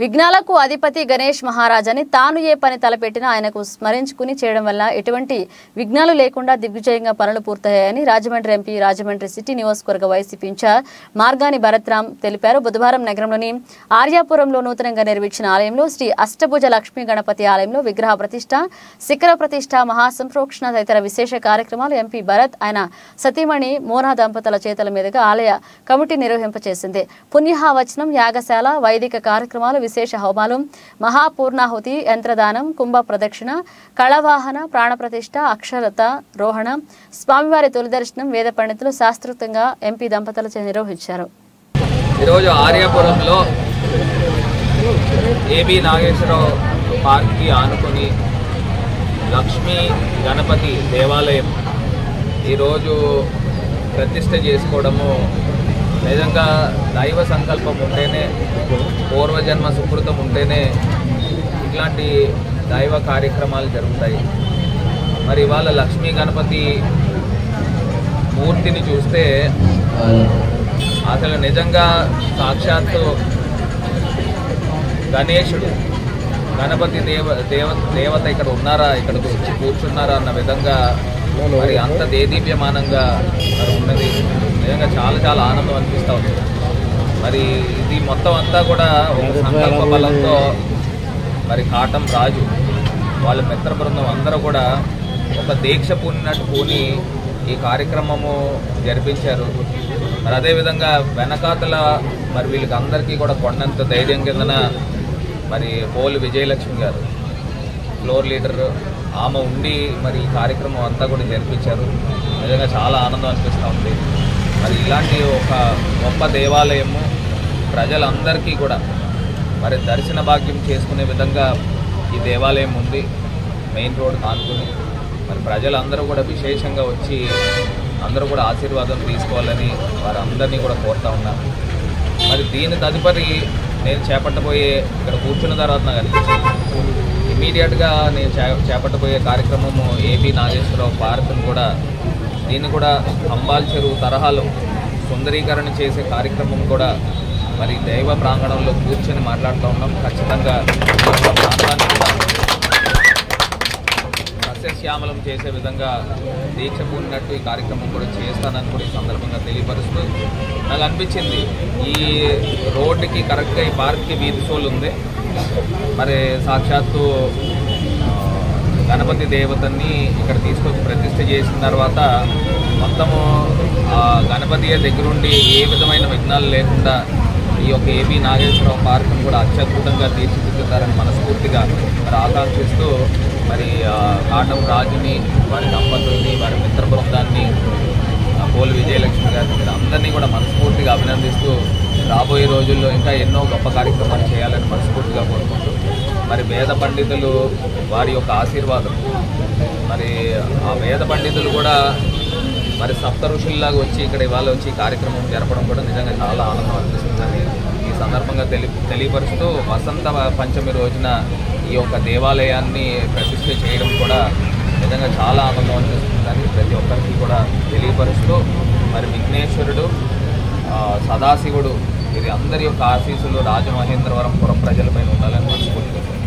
విఘ్నాలకు అధిపతి గణేష్ మహారాజ్ అని తాను ఏ పని తలపెట్టినా ఆయనకు స్మరించుకుని చేయడం వల్ల ఎటువంటి విఘ్నాలు లేకుండా దిగ్విజయంగా పనులు పూర్తయ్యాయని రాజమండ్రి ఎంపీ రాజమండ్రి సిటీ నియోజకవర్గ వైసీపీ ఇన్ఛార్జ్ మార్గాని భరత్రామ్ తెలిపారు బుధవారం నగరంలోని ఆర్యాపురంలో నూతనంగా నిర్మించిన ఆలయంలో శ్రీ అష్టభుజ లక్ష్మీ గణపతి ఆలయంలో విగ్రహ ప్రతిష్ట శిఖర ప్రతిష్ట మహాసంప్రోక్షణ తదితర విశేష కార్యక్రమాలు ఎంపీ భరత్ ఆయన సతీమణి మోనా దంపతుల చేతుల మీదుగా ఆలయ కమిటీ నిర్వహింపచేసింది పుణ్యహావచనం యాగశాల వైదిక కార్యక్రమాలు విశేష హోమాలు మహాపూర్ణాహుతి యంత్రదానం కుంభ ప్రదక్షిణ కళవాహన ప్రాణప్రతిష్ఠ అక్షరత రోహణ స్వామివారి తొలి దర్శనం వేద పండితులు శాస్త్రోక్తంగా ఎంపీ దంపతులచే నిర్వహించారు ఈరోజు ఆర్యాపురంలో ఏబి నాగేశ్వరరావు పార్క్కి ఆనుకొని లక్ష్మీ గణపతి దేవాలయం ఈరోజు ప్రతిష్ట చేసుకోవడము నిజంగా దైవ సంకల్పం ఉంటేనే పూర్వజన్మ సుకృతం ఉంటేనే ఇట్లాంటి దైవ కార్యక్రమాలు జరుగుతాయి మరి ఇవాళ లక్ష్మీ గణపతి మూర్తిని చూస్తే అసలు నిజంగా సాక్షాత్తు గణేశుడు గణపతి దేవ దేవ దేవత ఇక్కడ ఉన్నారా ఇక్కడికి వచ్చి కూర్చున్నారా అన్న విధంగా మరి అంత దేదీప్యమానంగా మరి ఉన్నది నిజంగా చాలా చాలా ఆనందం అనిపిస్తూ ఉంది మరి ఇది మొత్తం అంతా కూడా ఒక సంకల్ప బలంతో మరి కాటం రాజు వాళ్ళ మిత్ర బృందం అందరూ కూడా ఒక దీక్ష పూనినట్టు పూని ఈ కార్యక్రమము జరిపించారు మరి అదేవిధంగా వెనకాతల మరి వీళ్ళకి అందరికీ కూడా కొండంత ధైర్యం కిందన మరి పోలు విజయలక్ష్మి గారు ఫ్లోర్ లీడర్ ఆమె ఉండి మరి ఈ కార్యక్రమం అంతా కూడా జరిపించారు నిజంగా చాలా ఆనందం అనిపిస్తూ ఉంది మరి ఇలాంటి ఒక గొప్ప దేవాలయము ప్రజలందరికీ కూడా మరి దర్శన భాగ్యం చేసుకునే విధంగా ఈ దేవాలయం ఉంది మెయిన్ రోడ్ కానుకుని మరి ప్రజలందరూ కూడా విశేషంగా వచ్చి అందరూ కూడా ఆశీర్వాదం తీసుకోవాలని వారందరినీ కూడా కోరుతా ఉన్నాను మరి దీని తదుపరి నేను చేపట్టబోయే ఇక్కడ కూర్చున్న తర్వాత నాకు అనిపించింది ఇమీడియట్గా నేను చే చేపట్టబోయే కార్యక్రమము ఏబి నాగేశ్వరరావు పార్క్ను కూడా దీన్ని కూడా అంబాల్ చెరువు తరహాలో సుందరీకరణ చేసే కార్యక్రమం కూడా మరి దైవ ప్రాంగణంలో కూర్చొని మాట్లాడుతూ ఉన్నాం ఖచ్చితంగా ఈ ప్రాంతాన్ని కూడా సస్యశ్యామలం చేసే విధంగా దీక్ష పూనినట్టు ఈ కార్యక్రమం కూడా చేస్తానని కూడా ఈ సందర్భంగా తెలియపరుస్తూ నాకు అనిపించింది ఈ రోడ్డుకి కరెక్ట్గా ఈ పార్క్కి వీధి సోల్ ఉంది మరి సాక్షాత్తు ఆ, గణపతి దేవతని ఇక్కడ తీసుకొచ్చి ప్రతిష్ఠ చేసిన తర్వాత మొత్తము ఆ గణపతి దగ్గరుండి ఏ విధమైన విఘ్నాలు లేకుండా ఈ యొక్క ఏపీ నాగేశ్వరరావు పార్క్ను కూడా అత్యద్భుతంగా తీర్చిదిద్దుతారని మనస్ఫూర్తిగా మరి ఆకాంక్షిస్తూ మరి ఆ, కాటం రాజుని వారి దంపతుల్ని వారి మిత్ర బృందాన్ని ఆ, పోలు విజయలక్ష్మి గారిని మీరు అందరినీ కూడా మనస్ఫూర్తిగా అభినందిస్తూ రాబోయే రోజుల్లో ఇంకా ఎన్నో గొప్ప కార్యక్రమాలు చేయాలని మనస్ఫూర్తిగా కోరుకుంటూ మరి వేద పండితులు వారి యొక్క ఆశీర్వాదం మరి ఆ వేద పండితులు కూడా మరి సప్త ఋషుల్లాగా వచ్చి ఇక్కడ ఇవాళ వచ్చి ఈ కార్యక్రమం జరపడం కూడా నిజంగా చాలా ఆనందం అనిపిస్తుందని ఈ సందర్భంగా తెలి తెలియపరుస్తూ వసంత పంచమి రోజున ఈ యొక్క దేవాలయాన్ని ప్రతిష్ఠ చేయడం కూడా నిజంగా చాలా ఆనందం అనిపిస్తుందని ప్రతి ఒక్కరికి కూడా తెలియపరుస్తూ మరి విఘ్నేశ్వరుడు ఆ, సదాశివుడు ఇది అందరి యొక్క ఆశీస్సులు రాజమహేంద్రవరం పురం ప్రజలపైన ఉండాలని మనస్ఫూర్తిగా